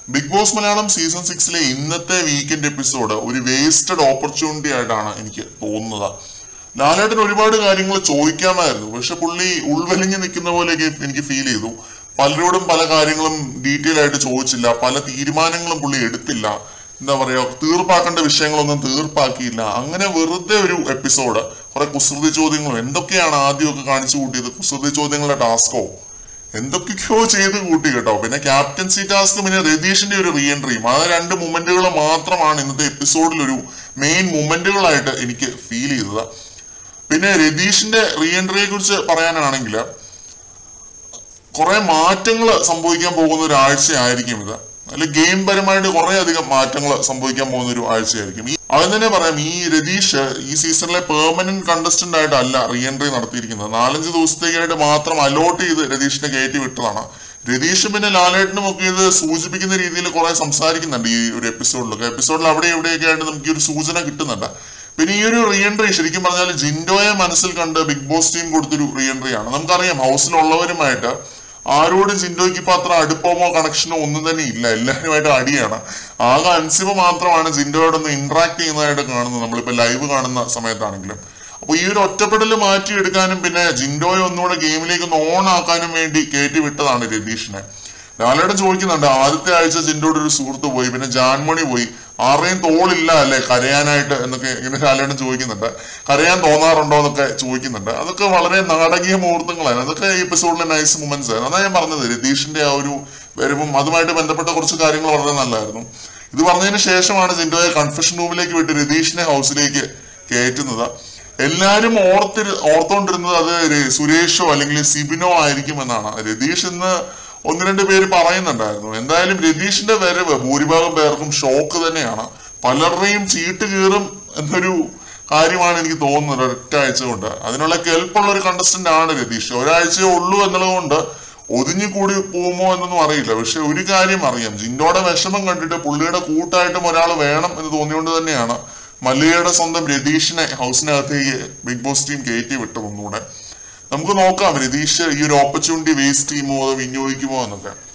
big Boss Malayalam season സിക്സിലെ ഇന്നത്തെ weekend episode ഒരു വേസ്റ്റഡ് ഓപ്പർച്യൂണിറ്റി ആയിട്ടാണ് എനിക്ക് തോന്നുന്നത് ലാലേട്ടൻ ഒരുപാട് കാര്യങ്ങൾ ചോദിക്കാമായിരുന്നു പക്ഷെ പുള്ളി ഉൾവലിഞ്ഞ് നിൽക്കുന്ന പോലെയൊക്കെ എനിക്ക് ഫീൽ ചെയ്തു പലരോടും പല കാര്യങ്ങളും ഡീറ്റെയിൽ ആയിട്ട് ചോദിച്ചില്ല പല തീരുമാനങ്ങളും പുള്ളി എടുത്തില്ല എന്താ പറയാ തീർപ്പാക്കേണ്ട വിഷയങ്ങളൊന്നും തീർപ്പാക്കിയില്ല അങ്ങനെ വെറുതെ ഒരു എപ്പിസോഡ് കുറെ കുസൃതി ചോദ്യങ്ങളും എന്തൊക്കെയാണ് ആദ്യമൊക്കെ കാണിച്ചു കൂട്ടിയത് കുസൃതി ചോദ്യങ്ങളുടെ ടാസ്കോ എന്തൊക്കെയോ ചെയ്ത് കൂട്ടി കേട്ടോ പിന്നെ ക്യാപ്റ്റൻസി ടാസ്ക് പിന്നെ രതീഷിന്റെ ഒരു റീ എൻട്രിയും ആ രണ്ട് മൊമെന്റുകൾ മാത്രമാണ് ഇന്നത്തെ എപ്പിസോഡിൽ ഒരു മെയിൻ മൊമെന്റുകളായിട്ട് എനിക്ക് ഫീൽ ചെയ്തത് പിന്നെ രതീഷിന്റെ റീ എൻട്രിയെ കുറിച്ച് പറയാനാണെങ്കിൽ കുറെ മാറ്റങ്ങൾ സംഭവിക്കാൻ പോകുന്ന ഒരു ആഴ്ചയായിരിക്കും ഇത് അല്ലെ ഗെയിം പരമായിട്ട് കുറെ അധികം മാറ്റങ്ങൾ സംഭവിക്കാൻ പോകുന്ന ഒരു ആഴ്ചയായിരിക്കും ഈ അതിന് തന്നെ പറയാം ഈ രതീഷ് ഈ സീസണിലെ പെർമനന്റ് കണ്ടസ്റ്റന്റ് ആയിട്ടല്ല റീ എൻട്രി നടത്തിയിരിക്കുന്നത് നാലഞ്ച് ദിവസത്തേക്കായിട്ട് മാത്രം അലോട്ട് ചെയ്ത് രതീഷിനെ കയറ്റി വിട്ടതാണ് രതീഷും പിന്നെ ലാലേട്ടനും ഒക്കെ ഇത് സൂചിപ്പിക്കുന്ന രീതിയിൽ കുറെ സംസാരിക്കുന്നുണ്ട് ഈ ഒരു എപ്പിസോഡിലൊക്കെ എപ്പിസോഡിൽ അവിടെ എവിടെയൊക്കെ ആയിട്ട് നമുക്ക് ഈ ഒരു സൂചന കിട്ടുന്നുണ്ട് പിന്നെ ഈ ഒരു റീ എൻട്രി ശരിക്കും പറഞ്ഞാൽ ജിൻഡോയെ മനസ്സിൽ കണ്ട് ബിഗ് ബോസ് ടീം കൊടുത്തൊരു റീ എൻട്രി ആണ് നമുക്കറിയാം ഹൗസിലുള്ളവരുമായിട്ട് ആരോടും ജിൻഡോയ്ക്ക് ഇപ്പൊ അത്ര അടുപ്പമോ കണക്ഷനോ ഒന്നും തന്നെ ഇല്ല എല്ലാവരുമായിട്ട് അടിയാണ് ആകെ അൻസിബ മാത്രമാണ് ജിൻഡോയോടൊന്ന് ഇന്ററാക്ട് ചെയ്യുന്നതായിട്ട് കാണുന്നത് നമ്മളിപ്പോ ലൈവ് കാണുന്ന സമയത്താണെങ്കിലും അപ്പൊ ഈ ഒരു ഒറ്റപ്പെടൽ മാറ്റിയെടുക്കാനും പിന്നെ ജിൻഡോയെ ഒന്നുകൂടെ ഗെയിമിലേക്ക് ഒന്ന് ഓൺ ആക്കാനും വേണ്ടി കയറ്റി വിട്ടതാണ് രതീഷിനെ ലാലേട്ടൻ ചോദിക്കുന്നുണ്ട് ആദ്യത്തെ ആഴ്ച ജിൻഡോയുടെ ഒരു സുഹൃത്ത് പോയി പിന്നെ ജാൻമണി പോയി ആരുടെയും തോളില്ല അല്ലെ കരയാനായിട്ട് എന്നൊക്കെ ഇങ്ങനെ ലാലേട്ടൻ ചോദിക്കുന്നുണ്ട് കരയാൻ തോന്നാറുണ്ടോ എന്നൊക്കെ ചോദിക്കുന്നുണ്ട് അതൊക്കെ വളരെ നാടകീയ മുഹൂർത്തങ്ങളാണ് അതൊക്കെ ഈ എപ്പിസോഡിലെ നൈസ് മൊമെന്റ്സ് ആയിരുന്നു അതാ ഞാൻ പറഞ്ഞത് രതീഷിന്റെ ആ ഒരു വരവും അതുമായിട്ട് ബന്ധപ്പെട്ട കുറച്ച് കാര്യങ്ങൾ വളരെ നല്ലതായിരുന്നു ഇത് പറഞ്ഞതിന് ശേഷമാണ് ജിൻഡോയെ കൺഫെഷൻ റൂമിലേക്ക് വിട്ട് രതീഷിനെ ഹൗസിലേക്ക് കയറ്റുന്നത് എല്ലാരും ഓർത്തിരു ഓർത്തോണ്ടിരുന്നത് അത് രെ- സുരേഷോ അല്ലെങ്കിൽ സിബിനോ ആയിരിക്കും എന്നാണ് രതീഷ് ഇന്ന് ഒന്ന് രണ്ട് പേര് പറയുന്നുണ്ടായിരുന്നു എന്തായാലും രതീഷിന്റെ വരവ് ഭൂരിഭാഗം പേർക്കും ഷോക്ക് തന്നെയാണ് പലരുടെയും ചീട്ട് കീറും എന്നൊരു കാര്യമാണ് എനിക്ക് തോന്നുന്നത് ഒരൊറ്റ ആഴ്ച കൊണ്ട് അതിനുള്ള കെൽപ്പുള്ള ഒരു കണ്ടസ്റ്റന്റ് ആണ് രതീഷ് ഒരാഴ്ചയേ ഉള്ളൂ എന്നുള്ളത് കൊണ്ട് ഒതുങ്ങി കൂടി പോകുമോ എന്നൊന്നും അറിയില്ല പക്ഷെ ഒരു കാര്യം അറിയാം ജിൻഡോയുടെ വിഷമം കണ്ടിട്ട് പുള്ളിയുടെ കൂട്ടായിട്ടും ഒരാൾ വേണം എന്ന് തോന്നിയോണ്ട് തന്നെയാണ് മല്ലികയുടെ സ്വന്തം രതീഷിനെ ഹൗസിനകത്തേക്ക് ബിഗ് ബോസ് ടീം കയറ്റി വിട്ടത് ഒന്നുകൂടെ നമുക്ക് നോക്കാം രതീഷ് ഈ ഒരു ഓപ്പർച്യൂണിറ്റി വേസ്റ്റ് ചെയ്യുമോ അതോ വിനിയോഗിക്കുമോ എന്നൊക്കെ